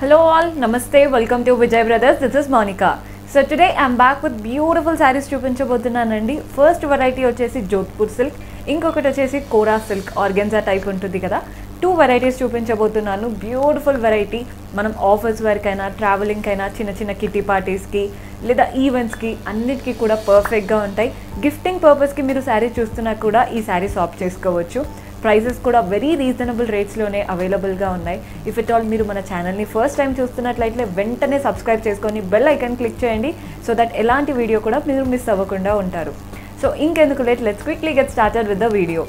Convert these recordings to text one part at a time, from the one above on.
Hello all, Namaste, welcome to Vijay Brothers. This is Monica. So today I'm back with beautiful saris చూపించబోతున్నానండి first variety వచ్చేసి Jodhpur silk ఇంకొకటి వచ్చేసి కోరా silk organza type ఉంటుంది కదా two varieties చూపించబోతున్నాను beautiful variety మనం office వరకైనా ట్రావెలింగ్కైనా చిన్న చిన్న కిటీ పార్టీస్కి లేదా ఈవెంట్స్కి అన్నిటికీ కూడా పర్ఫెక్ట్గా ఉంటాయి గిఫ్టింగ్ పర్పస్కి మీరు శారీ చూస్తున్నా కూడా ఈ శారీ షాప్ చేసుకోవచ్చు ప్రైజెస్ కూడా వెరీ రీజనబుల్ రేట్స్లోనే అవైలబుల్గా ఉన్నాయి ఇఫ్ ఇట్ ఆల్ మీరు మన ఛానల్ని ఫస్ట్ టైం చూస్తున్నట్లయితే వెంటనే సబ్స్క్రైబ్ చేసుకొని బెల్ ఐకాన్ క్లిక్ చేయండి సో దట్ ఎలాంటి వీడియో కూడా మీరు మిస్ అవ్వకుండా ఉంటారు సో ఇంకెందుకు late let's quickly get started with the video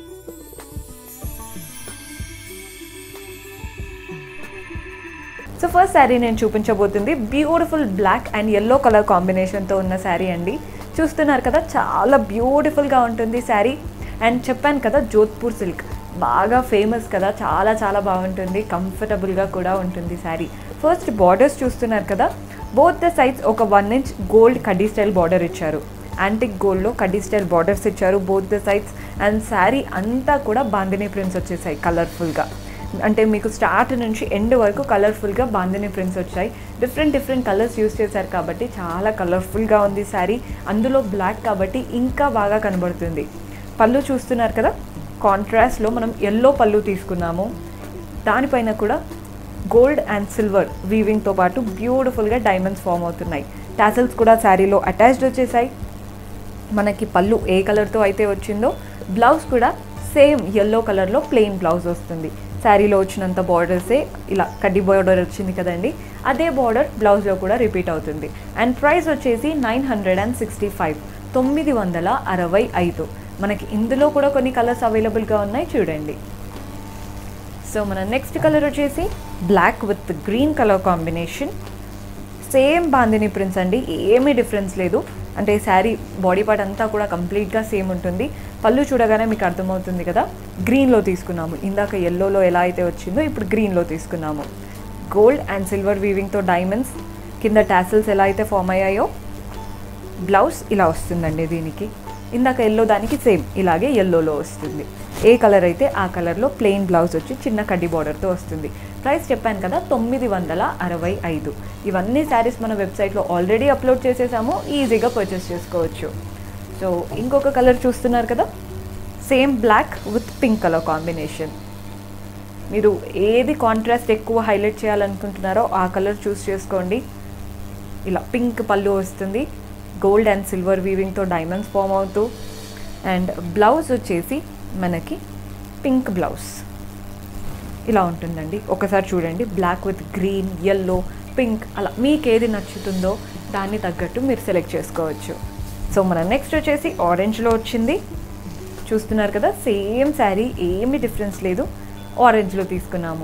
so first sari నేను చూపించబోతుంది beautiful black and yellow colour కాంబినేషన్తో ఉన్న శారీ అండి చూస్తున్నారు కదా చాలా బ్యూటిఫుల్గా ఉంటుంది శారీ అండ్ చెప్పాను కదా జోధ్పూర్ సిల్క్ బాగా ఫేమస్ కదా చాలా చాలా బాగుంటుంది కంఫర్టబుల్గా కూడా ఉంటుంది శారీ ఫస్ట్ బార్డర్స్ చూస్తున్నారు కదా బోత్ ద సైడ్స్ ఒక వన్ ఇంచ్ గోల్డ్ కడ్డీ స్టైల్ బార్డర్ ఇచ్చారు యాంటిక్ గోల్డ్లో కడ్డీ స్టైల్ బార్డర్స్ ఇచ్చారు both the sides and sari అంతా కూడా బాందినీ ప్రింట్స్ వచ్చేసాయి కలర్ఫుల్గా అంటే మీకు స్టార్ట్ నుంచి ఎండ్ వరకు కలర్ఫుల్గా బాందిని ప్రింట్స్ వచ్చాయి డిఫరెంట్ డిఫరెంట్ కలర్స్ యూస్ చేశారు కాబట్టి చాలా కలర్ఫుల్గా ఉంది శారీ అందులో బ్లాక్ కాబట్టి ఇంకా బాగా కనబడుతుంది పళ్ళు చూస్తున్నారు కదా కాంట్రాస్ట్లో మనం ఎల్లో పళ్ళు తీసుకున్నాము దానిపైన కూడా గోల్డ్ అండ్ సిల్వర్ వీవింగ్తో పాటు బ్యూటిఫుల్గా డైమండ్స్ ఫామ్ అవుతున్నాయి టాసల్స్ కూడా శారీలో అటాచ్డ్ వచ్చేసాయి మనకి పళ్ళు ఏ కలర్తో అయితే వచ్చిందో బ్లౌజ్ కూడా సేమ్ ఎల్లో కలర్లో ప్లెయిన్ బ్లౌజ్ వస్తుంది శారీలో వచ్చినంత బార్డర్సే ఇలా కడ్డీ బార్డర్ వచ్చింది కదండి అదే బార్డర్ బ్లౌజ్లో కూడా రిపీట్ అవుతుంది అండ్ ప్రైస్ వచ్చేసి nine hundred and sixty five తొమ్మిది వందల అరవై ఐదు మనకి ఇందులో కూడా కొన్ని కలర్స్ అవైలబుల్గా ఉన్నాయి చూడండి సో మన నెక్స్ట్ కలర్ వచ్చేసి black with green colour combination same bandhani prints అండి ఏమీ డిఫరెన్స్ లేదు అంటే శారీ బాడీ పార్ట్ అంతా కూడా కంప్లీట్గా సేమ్ ఉంటుంది పళ్ళు చూడగానే మీకు అర్థమవుతుంది కదా గ్రీన్లో తీసుకున్నాము ఇందాక ఎల్లోలో ఎలా అయితే వచ్చిందో ఇప్పుడు గ్రీన్లో తీసుకున్నాము గోల్డ్ అండ్ సిల్వర్ వీవింగ్తో డైమండ్స్ కింద టాసిల్స్ ఎలా అయితే ఫామ్ అయ్యాయో బ్లౌజ్ ఇలా వస్తుందండి దీనికి ఇందాక ఎల్లో దానికి సేమ్ ఇలాగే ఎల్లోలో వస్తుంది ఏ కలర్ అయితే ఆ కలర్లో ప్లెయిన్ బ్లౌజ్ వచ్చి చిన్న కడ్డీ బార్డర్తో వస్తుంది ప్రైస్ చెప్పాను కదా తొమ్మిది వందల అరవై ఐదు ఇవన్నీ శారీస్ మన వెబ్సైట్లో ఆల్రెడీ అప్లోడ్ చేసేసాము ఈజీగా పర్చేస్ చేసుకోవచ్చు సో ఇంకొక కలర్ చూస్తున్నారు కదా same black with pink colour combination మీరు ఏది కాంట్రాస్ట్ ఎక్కువ హైలైట్ చేయాలనుకుంటున్నారో ఆ కలర్ చూస్ చేసుకోండి ఇలా పింక్ పళ్ళు వస్తుంది గోల్డ్ అండ్ సిల్వర్ వీవింగ్తో డైమండ్స్ ఫామ్ అవుతూ అండ్ బ్లౌజ్ వచ్చేసి మనకి పింక్ బ్లౌజ్ ఇలా ఉంటుందండి ఒకసారి చూడండి black with green yellow pink అలా మీకు ఏది నచ్చుతుందో దాన్ని తగ్గట్టు మీరు సెలెక్ట్ చేసుకోవచ్చు సో మన నెక్స్ట్ వచ్చేసి ఆరెంజ్లో వచ్చింది చూస్తున్నారు కదా సేమ్ శారీ ఏమీ డిఫరెన్స్ లేదు ఆరెంజ్లో తీసుకున్నాము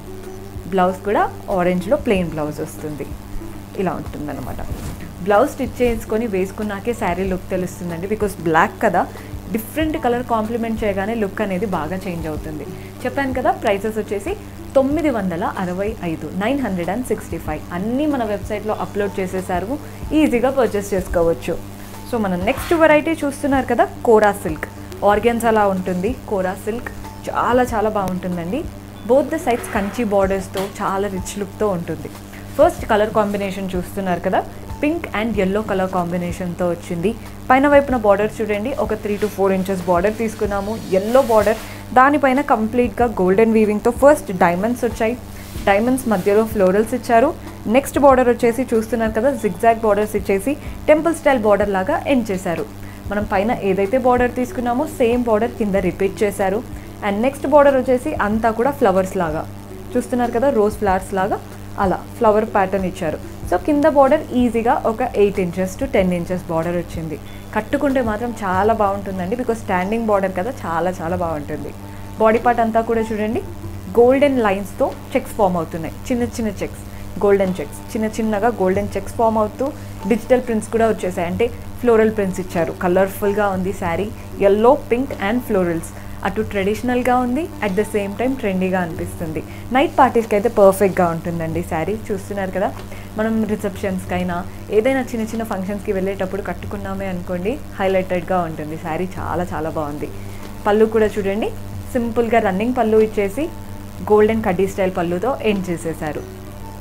బ్లౌజ్ కూడా ఆరెంజ్లో ప్లెయిన్ బ్లౌజ్ వస్తుంది ఇలా ఉంటుందన్నమాట బ్లౌజ్ స్టిచ్ చేసుకొని వేసుకున్నాకే శారీ లుక్ తెలుస్తుందండి బికాస్ బ్లాక్ కదా డిఫరెంట్ కలర్ కాంప్లిమెంట్ చేయగానే లుక్ అనేది బాగా చేంజ్ అవుతుంది చెప్పాను కదా ప్రైసెస్ వచ్చేసి తొమ్మిది వందల అరవై ఐదు nine hundred and sixty five అన్నీ మన వెబ్సైట్లో అప్లోడ్ చేసేసారు ఈజీగా పర్చేస్ చేసుకోవచ్చు సో మనం నెక్స్ట్ వెరైటీ చూస్తున్నారు కదా కోరా సిల్క్ ఆర్గన్స్ అలా ఉంటుంది కోరా సిల్క్ చాలా చాలా బాగుంటుందండి బోత్ ద సైడ్స్ కంచి బార్డర్స్తో చాలా రిచ్ లుక్తో ఉంటుంది ఫస్ట్ కలర్ కాంబినేషన్ చూస్తున్నారు కదా పింక్ అండ్ ఎల్లో కలర్ కాంబినేషన్తో వచ్చింది పైన వైపున బార్డర్ చూడండి ఒక three to four inches border తీసుకున్నాము ఎల్లో బార్డర్ దానిపైన కంప్లీట్గా గోల్డెన్ వీవింగ్తో ఫస్ట్ డైమండ్స్ వచ్చాయి డైమండ్స్ మధ్యలో ఫ్లోరల్స్ ఇచ్చారు నెక్స్ట్ బార్డర్ వచ్చేసి చూస్తున్నారు కదా జిగ్జాగ్ బార్డర్స్ ఇచ్చేసి టెంపుల్ స్టైల్ బార్డర్ లాగా ఎండ్ చేశారు మనం పైన ఏదైతే బార్డర్ తీసుకున్నామో సేమ్ బార్డర్ కింద రిపీట్ చేశారు అండ్ నెక్స్ట్ బార్డర్ వచ్చేసి అంతా కూడా ఫ్లవర్స్ లాగా చూస్తున్నారు కదా రోజ్ ఫ్లవర్స్ లాగా అలా ఫ్లవర్ ప్యాటర్న్ ఇచ్చారు సో కింద బార్డర్ ఈజీగా ఒక eight inches to ten inches border వచ్చింది కట్టుకుంటే మాత్రం చాలా బాగుంటుందండి బికాస్ స్టాండింగ్ బార్డర్ కదా చాలా చాలా బాగుంటుంది బాడీ పార్ట్ అంతా కూడా చూడండి గోల్డెన్ లైన్స్తో చెక్స్ ఫామ్ అవుతున్నాయి చిన్న చిన్న చెక్స్ గోల్డెన్ చెక్స్ చిన్న చిన్నగా గోల్డెన్ చెక్స్ ఫామ్ అవుతూ డిజిటల్ ప్రింట్స్ కూడా వచ్చేసాయి అంటే ఫ్లోరల్ ప్రింట్స్ ఇచ్చారు కలర్ఫుల్గా ఉంది sari yellow pink and florals అటు ట్రెడిషనల్గా ఉంది అట్ ద సేమ్ టైం ట్రెండీగా అనిపిస్తుంది నైట్ పార్టీస్కి అయితే పర్ఫెక్ట్గా ఉంటుందండి శారీ చూస్తున్నారు కదా మనం రిసెప్షన్స్కైనా ఏదైనా చిన్న చిన్న ఫంక్షన్స్కి వెళ్ళేటప్పుడు కట్టుకున్నామే అనుకోండి హైలైటెడ్గా ఉంటుంది శారీ చాలా చాలా బాగుంది పళ్ళు కూడా చూడండి సింపుల్గా రన్నింగ్ పళ్ళు ఇచ్చేసి గోల్డెన్ కడ్డీ స్టైల్ పళ్ళుతో ఎండ్ చేసేసారు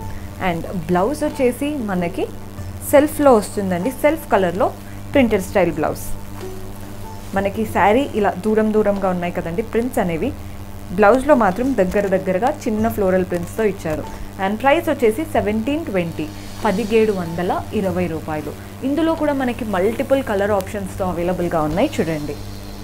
అండ్ బ్లౌజ్ వచ్చేసి మనకి సెల్ఫ్లో వస్తుందండి సెల్ఫ్ కలర్లో ప్రింటెడ్ స్టైల్ బ్లౌజ్ మనకి శారీ ఇలా దూరం దూరంగా ఉన్నాయి కదండి ప్రింట్స్ అనేవి బ్లౌజ్లో మాత్రం దగ్గర దగ్గరగా చిన్న ఫ్లోరల్ ప్రింట్స్తో ఇచ్చారు అండ్ ప్రైస్ వచ్చేసి సెవెంటీన్ ట్వంటీ పదిహేడు వందల ఇరవై రూపాయలు ఇందులో కూడా మనకి మల్టిపుల్ కలర్ ఆప్షన్స్తో అవైలబుల్గా ఉన్నాయి చూడండి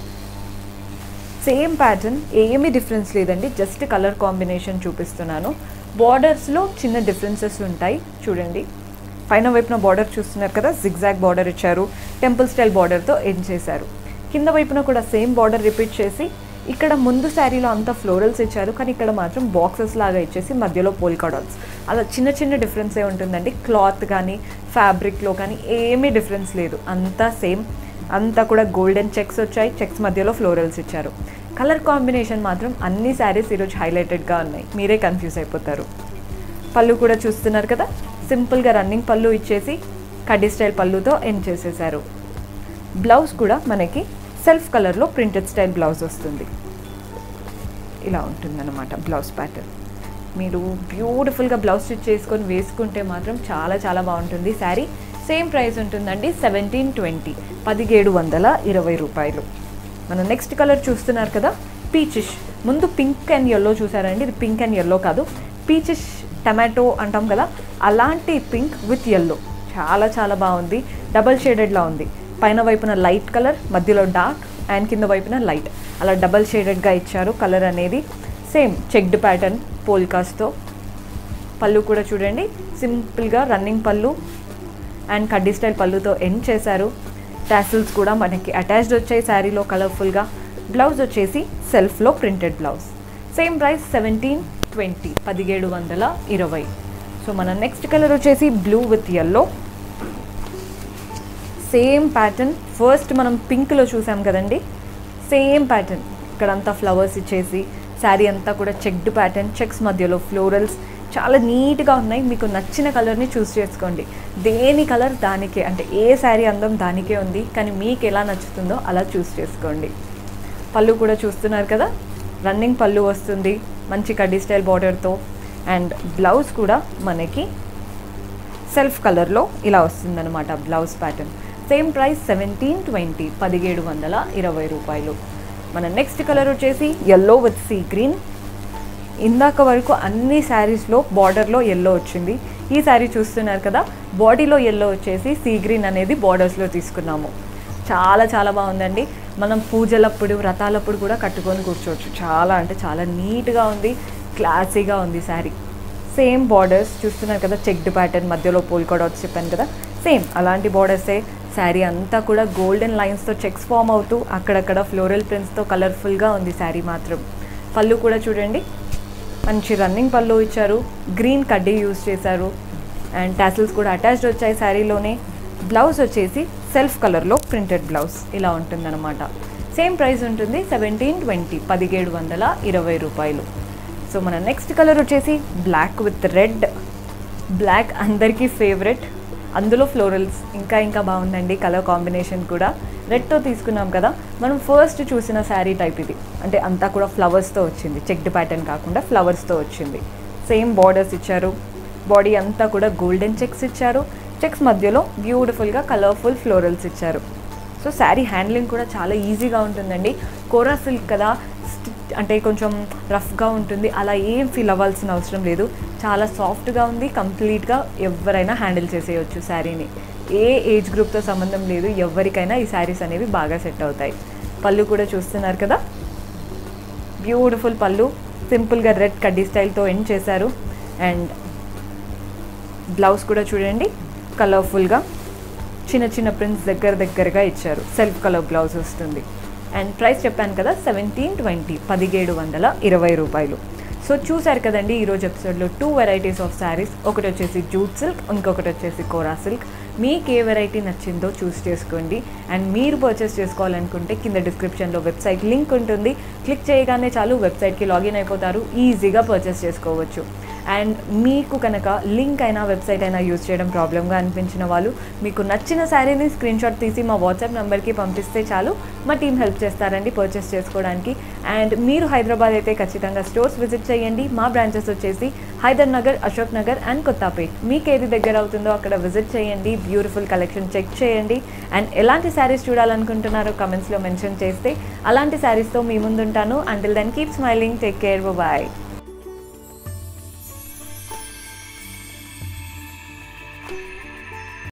సేమ్ ప్యాటర్న్ ఏమీ డిఫరెన్స్ లేదండి జస్ట్ కలర్ కాంబినేషన్ చూపిస్తున్నాను బార్డర్స్లో చిన్న డిఫరెన్సెస్ ఉంటాయి చూడండి పైన వైపున బార్డర్ చూస్తున్నారు కదా జిగ్జాగ్ బార్డర్ ఇచ్చారు టెంపుల్ స్టైల్ బార్డర్తో ఎండ్ చేశారు కింద వైపున కూడా సేమ్ బార్డర్ రిపీట్ చేసి ఇక్కడ ముందు శారీలో అంతా ఫ్లోరల్స్ ఇచ్చారు కానీ ఇక్కడ మాత్రం బాక్సెస్ లాగా ఇచ్చేసి మధ్యలో పోల్కా డాట్స్ అలా చిన్న చిన్న డిఫరెన్సే ఉంటుందండి క్లాత్ కానీ ఫ్యాబ్రిక్లో కానీ ఏమీ డిఫరెన్స్ లేదు అంతా సేమ్ అంతా కూడా గోల్డెన్ చెక్స్ వచ్చాయి చెక్స్ మధ్యలో ఫ్లోరల్స్ ఇచ్చారు కలర్ కాంబినేషన్ మాత్రం అన్ని శారీస్ ఈరోజు హైలైటెడ్గా ఉన్నాయి మీరే కన్ఫ్యూజ్ అయిపోతారు పళ్ళు కూడా చూస్తున్నారు కదా సింపుల్గా రన్నింగ్ పళ్ళు ఇచ్చేసి కడ్డీ స్టైల్ పళ్ళుతో ఎండ్ చేసేసారు బ్లౌజ్ కూడా మనకి సెల్ఫ్ కలర్లో ప్రింటెడ్ స్టైల్ బ్లౌజ్ వస్తుంది ఇలా ఉంటుందన్నమాట బ్లౌజ్ ప్యాటర్న్ మీరు బ్యూటిఫుల్గా బ్లౌజ్ స్టిచ్ చేసుకొని వేసుకుంటే మాత్రం చాలా చాలా బాగుంటుంది శారీ సేమ్ ప్రైస్ ఉంటుందండి సెవెంటీన్ ట్వంటీ పదిహేడు వందల ఇరవై రూపాయలు మనం నెక్స్ట్ కలర్ చూస్తున్నారు కదా పీచిష్ ముందు పింక్ అండ్ ఎల్లో చూసారండి ఇది పింక్ అండ్ ఎల్లో కాదు పీచిష్ టమాటో అంటాం కదా అలాంటి పింక్ విత్ ఎల్లో చాలా చాలా బాగుంది డబల్ షేడెడ్లా ఉంది పైన వైపున లైట్ కలర్ మధ్యలో డార్క్ అండ్ కింద వైపున లైట్ అలా డబల్ షేడెడ్గా ఇచ్చారు కలర్ అనేది సేమ్ చెక్డ్ ప్యాటర్న్ పోల్కాస్తో పళ్ళు కూడా చూడండి సింపుల్గా రన్నింగ్ పళ్ళు అండ్ కడ్డీ స్టైల్ పళ్ళుతో ఎండ్ చేశారు టాసిల్స్ కూడా మనకి అటాచ్డ్ వచ్చాయి శారీలో కలర్ఫుల్గా బ్లౌజ్ వచ్చేసి సెల్ఫ్లో printed blouse same price seventeen twenty పదిహేడు వందల ఇరవై సో మన నెక్స్ట్ కలర్ వచ్చేసి blue with yellow same pattern first మనం పింక్లో చూసాం కదండి సేమ్ ప్యాటర్న్ ఇక్కడంతా ఫ్లవర్స్ ఇచ్చేసి శారీ అంతా కూడా చెక్డ్ ప్యాటర్న్ చెక్స్ మధ్యలో ఫ్లోరల్స్ చాలా నీట్గా ఉన్నాయి మీకు నచ్చిన కలర్ని చూస్ చేసుకోండి దేని కలర్ దానికే అంటే ఏ శారీ అందం దానికే ఉంది కానీ మీకు ఎలా నచ్చుతుందో అలా చూస్ చేసుకోండి పళ్ళు కూడా చూస్తున్నారు కదా రన్నింగ్ పళ్ళు వస్తుంది మంచి కడ్డీ స్టైల్ బార్డర్తో అండ్ బ్లౌజ్ కూడా మనకి సెల్ఫ్ కలర్లో ఇలా వస్తుందన్నమాట blouse pattern same price seventeen twenty పదిహేడు వందల ఇరవై రూపాయలు మన నెక్స్ట్ కలర్ వచ్చేసి ఎల్లో విత్ సీ గ్రీన్ ఇందాక వరకు అన్ని శారీస్లో బార్డర్లో ఎల్లో వచ్చింది ఈ శారీ చూస్తున్నారు కదా బాడీలో ఎల్లో వచ్చేసి సీ గ్రీన్ అనేది బార్డర్స్లో తీసుకున్నాము చాలా చాలా బాగుందండి మనం పూజలప్పుడు వ్రతాలప్పుడు కూడా కట్టుకొని కూర్చోవచ్చు చాలా అంటే చాలా నీట్గా ఉంది క్లాసీగా ఉంది శారీ సేమ్ బార్డర్స్ చూస్తున్నారు కదా చెక్డ్ ప్యాటర్న్ మధ్యలో పోల్కా డాట్స్ చెప్పాను కదా సేమ్ అలాంటి బార్డర్సే శారీ అంతా కూడా గోల్డెన్ లైన్స్తో చెక్స్ ఫామ్ అవుతూ అక్కడక్కడ ఫ్లోరల్ ప్రింట్స్తో కలర్ఫుల్గా ఉంది శారీ మాత్రం పళ్ళు కూడా చూడండి మంచి రన్నింగ్ పళ్ళు ఇచ్చారు గ్రీన్ కడ్డీ యూజ్ చేశారు అండ్ టాసిల్స్ కూడా అటాచ్డ్ వచ్చాయి శారీలోనే బ్లౌజ్ వచ్చేసి సెల్ఫ్ కలర్లో ప్రింటెడ్ బ్లౌజ్ ఇలా ఉంటుందన్నమాట సేమ్ ప్రైస్ ఉంటుంది సెవెంటీన్ ట్వంటీ పదిహేడు వందల ఇరవై రూపాయలు సో మన నెక్స్ట్ కలర్ వచ్చేసి బ్లాక్ విత్ రెడ్ బ్లాక్ అందరికీ ఫేవరెట్ అందులో ఫ్లోరల్స్ ఇంకా ఇంకా బాగుందండి కలర్ కాంబినేషన్ కూడా రెడ్తో తీసుకున్నాం కదా మనం ఫస్ట్ చూసిన శారీ టైప్ ఇది అంటే అంతా కూడా ఫ్లవర్స్తో వచ్చింది చెక్డ్ ప్యాటర్న్ కాకుండా ఫ్లవర్స్తో వచ్చింది సేమ్ బార్డర్స్ ఇచ్చారు బాడీ అంతా కూడా గోల్డెన్ చెక్స్ ఇచ్చారు చెక్స్ మధ్యలో బ్యూటిఫుల్గా కలర్ఫుల్ ఫ్లోరల్స్ ఇచ్చారు సో శారీ హ్యాండ్లింగ్ కూడా చాలా ఈజీగా ఉంటుందండి కోరా సిల్క్ కదా స్టి- అంటే కొంచెం రఫ్గా ఉంటుంది అలా ఏం ఫీల్ అవ్వాల్సిన అవసరం లేదు చాలా సాఫ్ట్గా ఉంది కంప్లీట్గా ఎవరైనా హ్యాండిల్ చేసేయచ్చు శారీని ఏ ఏజ్ గ్రూప్తో సంబంధం లేదు ఎవరికైనా ఈ శారీస్ అనేవి బాగా సెట్ అవుతాయి పళ్ళు కూడా చూస్తున్నారు కదా బ్యూటిఫుల్ పళ్ళు సింపుల్గా రెడ్ కడ్డీ స్టైల్తో ఎండ్ చేశారు అండ్ బ్లౌజ్ కూడా చూడండి కలర్ఫుల్గా చిన్న చిన్న ప్రింట్స్ దగ్గర దగ్గరగా ఇచ్చారు సెల్ఫ్ కలర్ బ్లౌజ్ వస్తుంది అండ్ ప్రైస్ చెప్పాను కదా సెవెంటీన్ ట్వంటీ పదిహేడు వందల ఇరవై రూపాయలు సో చూశారు కదండి ఈరోజు ఎపిసోడ్లో టూ వెరైటీస్ ఆఫ్ శారీస్ ఒకటి వచ్చేసి జూట్ సిల్క్ ఇంకొకటి వచ్చేసి కోరా సిల్క్ మీకు ఏ వెరైటీ నచ్చిందో చూస్ చేసుకోండి అండ్ మీరు పర్చేస్ చేసుకోవాలనుకుంటే కింద డిస్క్రిప్షన్లో వెబ్సైట్ లింక్ ఉంటుంది క్లిక్ చేయగానే చాలు వెబ్సైట్కి లాగిన్ అయిపోతారు ఈజీగా పర్చేస్ చేసుకోవచ్చు అండ్ మీకు కనుక లింక్ అయినా వెబ్సైట్ అయినా యూజ్ చేయడం ప్రాబ్లమ్గా అనిపించిన వాళ్ళు మీకు నచ్చిన శారీని స్క్రీన్ షాట్ తీసి మా వాట్సాప్ నెంబర్కి పంపిస్తే చాలు మా టీం హెల్ప్ చేస్తారండి పర్చేస్ చేసుకోవడానికి అండ్ మీరు హైదరాబాద్ అయితే ఖచ్చితంగా స్టోర్స్ విజిట్ చేయండి మా బ్రాంచెస్ వచ్చేసి హైదర్ నగర్ అశోక్ నగర్ అండ్ కొత్తపేట్ మీకు ఏది దగ్గర అవుతుందో అక్కడ విజిట్ చేయండి బ్యూటిఫుల్ కలెక్షన్ చెక్ చేయండి అండ్ ఎలాంటి శారీస్ చూడాలనుకుంటున్నారో కమెంట్స్లో మెన్షన్ చేస్తే అలాంటి శారీస్తో మీ ముందుంటాను until then keep smiling take care bye